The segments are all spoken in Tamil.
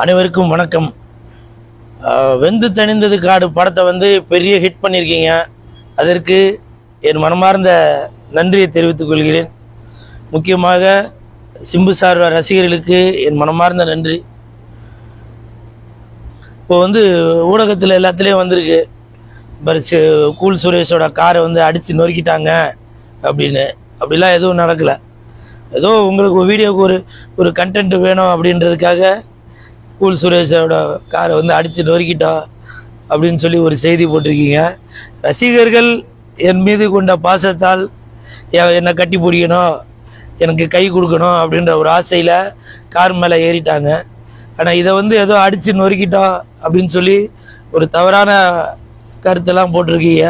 அனைவருக்கும் வணக்கம் ஆஹ் வெந்து தணிந்தது காடு படத்தை வந்து பெரிய ஹிட் பண்ணியிருக்கீங்க அதற்கு என் மனமார்ந்த நன்றியை தெரிவித்துக் கொள்கிறேன் முக்கியமாக சிம்பு சார் ரசிகர்களுக்கு என் மனமார்ந்த நன்றி இப்போ வந்து ஊடகத்தில் எல்லாத்துலேயும் வந்திருக்கு பர் சி- கூல் சுரேஷோட காரை வந்து அடித்து நொறுக்கிட்டாங்க அப்படின்னு அப்படிலாம் எதுவும் நடக்கலை ஏதோ உங்களுக்கு ஒரு வீடியோக்கு ஒரு ஒரு கண்டென்ட் வேணும் அப்படின்றதுக்காக கூல் சுரேஷோட காரை வந்து அடித்து நொறுக்கிட்டோம் அப்படின்னு சொல்லி ஒரு செய்தி போட்டிருக்கீங்க ரசிகர்கள் என் மீது கொண்ட பாசத்தால் எ- என்னை கட்டி பிடிக்கணும் எனக்கு கை கொடுக்கணும் அப்படின்ற ஒரு ஆசையில் கார் மேலே ஏறிட்டாங்க ஆனால் இதை வந்து ஏதோ அடித்து நொறுக்கிட்டோம் அப்படின்னு சொல்லி ஒரு தவறான கருத்தெல்லாம் போட்டிருக்கீங்க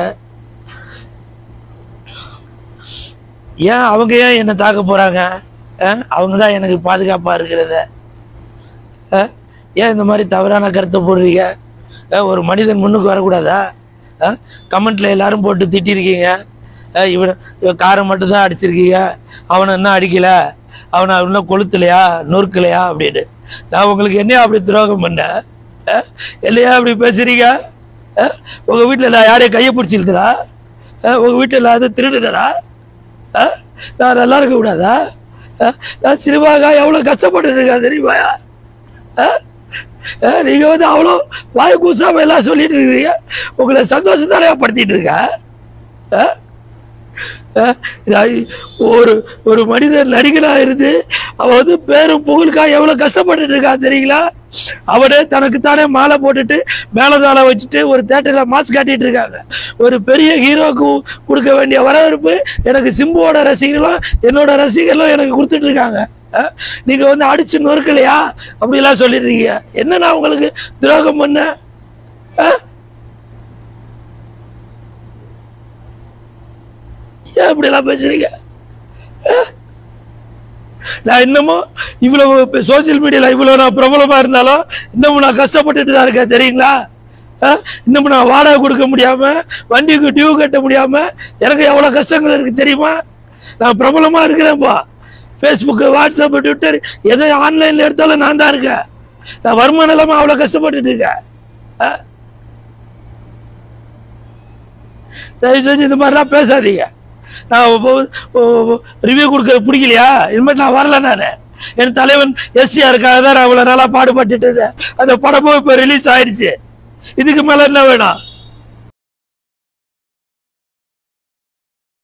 ஏன் அவங்க ஏன் என்னை தாக்க போகிறாங்க அவங்க தான் எனக்கு பாதுகாப்பாக இருக்கிறத அஹ், ஏன் இந்த மாதிரி தவறான கருத்தை போடுறீங்க அஹ், ஒரு மனிதன் முன்னுக்கு வரக்கூடாதா கமெண்ட்டில் எல்லாரும் போட்டு திட்டிருக்கீங்க அஹ், இவன் இவன் காரை மட்டும்தான் அடிச்சிருக்கீங்க அவனை இன்னும் அடிக்கலை அவனை இன்னும் கொளுத்தலையா நொறுக்கலையா அப்படின்னு நான் உங்களுக்கு என்ன அப்படி துரோகம் பண்ணேன் அஹ், இல்லையா அப்படி பேசுறீங்க அஹ், உங்க வீட்டில் நான் யாரையும் கையை பிடிச்சிருக்கிறா உங்க வீட்டில் நான் அது திருடுனரா அஹ், நான் நல்லா இருக்க கூடாதா அஹ், நான் சினிமாக்காக எவ்வளோ கஷ்டப்பட்டு இருக்கேன் தெரியுமா அஹ்? அஹ், நீங்க வந்து அவ்வளோ வாய் கூசாம எல்லாம் சொல்லிட்டு இருக்கீங்க உங்களை சந்தோஷத்தானே படுத்திட்டு இருக்க அஹ்? அஹ், நான் ஒரு ஒரு மனிதன் நடிகனாக இருந்து அவன் வந்து பேரும் புகழுக்காக எவ்வளோ கஷ்டப்பட்டுட்டு இருக்கான் தெரியுங்களா அவனே தனக்குத்தானே மாலை போட்டுட்டு மேலதாளம் வச்சுட்டு ஒரு தேட்டரில் மாஸ்க் காட்டிட்டு இருக்காங்க ஒரு பெரிய ஹீரோக்கு கொடுக்க வேண்டிய வரவேற்பு எனக்கு சிம்புவோட ரசிகர்களும் என்னோட ரசிகர்களும் எனக்கு கொடுத்துட்டு இருக்காங்க அஹ், நீங்க வந்து அடிச்சு நொறுக்கலையா அப்படிலாம் சொல்லிட்டு இருக்கீங்க என்ன நான் உங்களுக்கு துரோகம் பண்ண ஏன் இப்படிலாம் பேசுறீங்க அஹ்? நான் இன்னமும் இவ்வளவு சோசியல் மீடியாவில் இவ்வளோ நான் பிரபலமாக இருந்தாலும் இன்னமும் நான் கஷ்டப்பட்டுட்டு தான் இருக்கேன் தெரியுங்களா அஹ்? இன்னமும் நான் வாடகை கொடுக்க முடியாமல் வண்டிக்கு டியூ கட்ட முடியாமல் எனக்கு எவ்வளோ கஷ்டங்கள் இருக்குது தெரியுமா நான் பிரபலமாக இருக்கிறேன்ப்பா ஃபேஸ்புக்கு வாட்ஸ்அப் ட்விட்டர் எதை ஆன்லைனில் எடுத்தாலும் நான் தான் இருக்கேன் நான் வருமானம் இல்லாமல் அவ்வளோ கஷ்டப்பட்டுட்டு இருக்கேன் அஹ்? தயவு செஞ்சு இந்த மாதிரிலாம் பேசாதீங்க நான் ரிவ்யூ கொடுக்க பிடிக்கலையா இனிமேல் நான் வரல நான் என் தலைவன் எஸ்டிஆருக்காக தான் நான் இவ்வளோ நாளாக பாடுபட்டுட்டு இருந்தேன் அந்த படமும் இப்போ ரிலீஸ் ஆயிடுச்சு இதுக்கு மேலே என்ன வேணும்